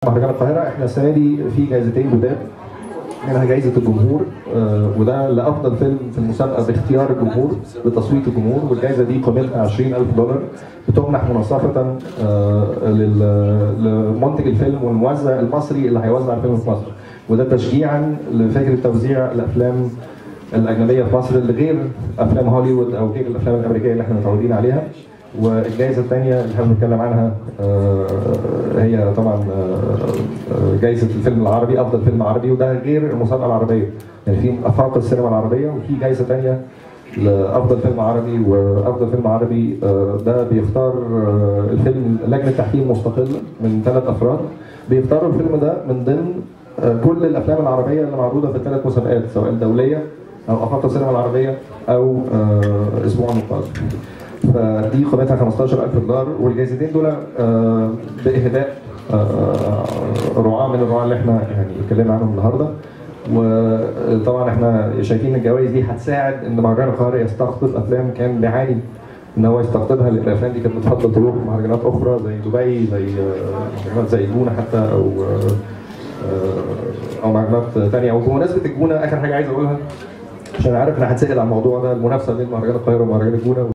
مهرجان القاهرة احنا السنة دي في جائزتين جداد منها جائزة الجمهور آه، وده لأفضل فيلم في المسابقة باختيار الجمهور بتصويت الجمهور والجائزة دي قيمتها 20000 دولار بتمنح مناصفة آه، لل- لمنتج الفيلم والموزع المصري اللي هيوزع الفيلم في مصر وده تشجيعا لفكرة توزيع الأفلام الأجنبية في مصر اللي غير أفلام هوليوود أو غير الأفلام الأمريكية اللي احنا متعودين عليها والجائزة الثانية اللي احنا بنتكلم عنها آه، هي طبعا آه، آه، جائزة الفيلم العربي أفضل فيلم عربي وده غير المسابقة العربية يعني في أفاق السينما العربية وفي جائزة ثانية لأفضل فيلم عربي وأفضل فيلم عربي آه، ده بيختار آه، الفيلم لجنة تحكيم مستقلة من ثلاث أفراد بيختاروا الفيلم ده من ضمن آه، كل الأفلام العربية اللي معروضة في الثلاث مسابقات سواء الدولية أو أفاق السينما العربية أو آه، أسبوع النقاد. فدي قيمتها 15000 دولار والجائزتين دول آه، باهداء آه، رعاة من الرعاة اللي احنا يعني اتكلمنا عنهم النهارده وطبعا احنا شايفين الجوائز دي هتساعد ان مهرجان القاهره يستقطب افلام كان بيعاني ان هو يستقطبها لان الافلام دي كانت بتفضل تروح مهرجانات اخرى زي دبي زي آه، مهرجانات زي الجونه حتى او آه، آه، او مهرجانات ثانيه وبمناسبه الجونه اخر حاجه عايز اقولها عشان عارف انا هتسال عن الموضوع ده المنافسه بين مهرجان القاهره ومهرجان الجونه